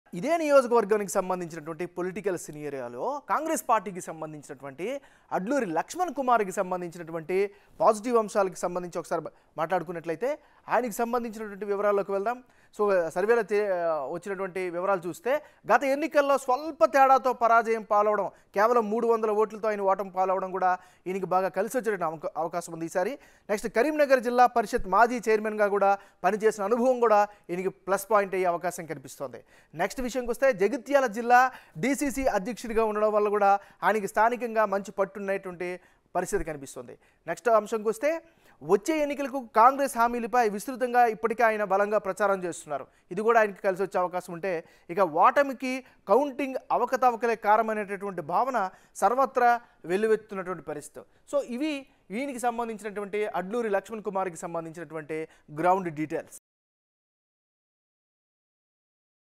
ఇదే నియోజకవర్గానికి సంబంధించినటువంటి పొలిటికల్ సినియరియాలో కాంగ్రెస్ పార్టీకి సంబంధించినటువంటి అడ్లూరి లక్ష్మణ్ కుమార్కి సంబంధించినటువంటి పాజిటివ్ అంశాలకు సంబంధించి ఒకసారి బ- మాట్లాడుకున్నట్లయితే ఆయనకి సంబంధించినటువంటి వివరాల్లోకి వెళ్దాం సో సర్వేలో తే- వచ్చినటువంటి వివరాలు చూస్తే గత ఎన్నికల్లో స్వల్ప తేడాతో పరాజయం పాలవడం కేవలం మూడు వందల ఓట్లతో ఆయన ఓటమి పాలవడం కూడా ఈయనకి బాగా కలిసి వచ్చేటువంటి అవక- అవకాశం ఉంది ఈసారి నెక్స్ట్ కరీంనగర్ జిల్లా పరిషత్ మాజీ చైర్మన్గా కూడా పనిచేసిన అనుభవం కూడా ఈయనకి ప్లస్ పాయింట్ అయ్యే అవకాశం కనిపిస్తోంది నెక్స్ట్ విషయంకి వస్తే జగిత్యాల జిల్లా డీసీసీ అధ్యక్షుడిగా ఉండడం వల్ల కూడా ఆయనకి స్థానికంగా మంచి పట్టున్నటువంటి పరిస్థితి కనిపిస్తుంది నెక్స్ట్ అంశంకి వస్తే వచ్చే ఎన్నికలకు కాంగ్రెస్ హామీలపై విస్తృతంగా ఇప్పటికే ఆయన బలంగా ప్రచారం చేస్తున్నారు ఇది కూడా ఆయనకి కలిసి వచ్చే అవకాశం ఉంటే ఇక ఓటమికి కౌంటింగ్ అవకతవకలే కారణమైనటువంటి భావన సర్వత్రా వెల్లువెత్తున్నటువంటి పరిస్థితి సో ఇవి ఈయనకి సంబంధించినటువంటి అడ్లూరి లక్ష్మణ్ కుమార్కి సంబంధించినటువంటి గ్రౌండ్ డీటెయిల్స్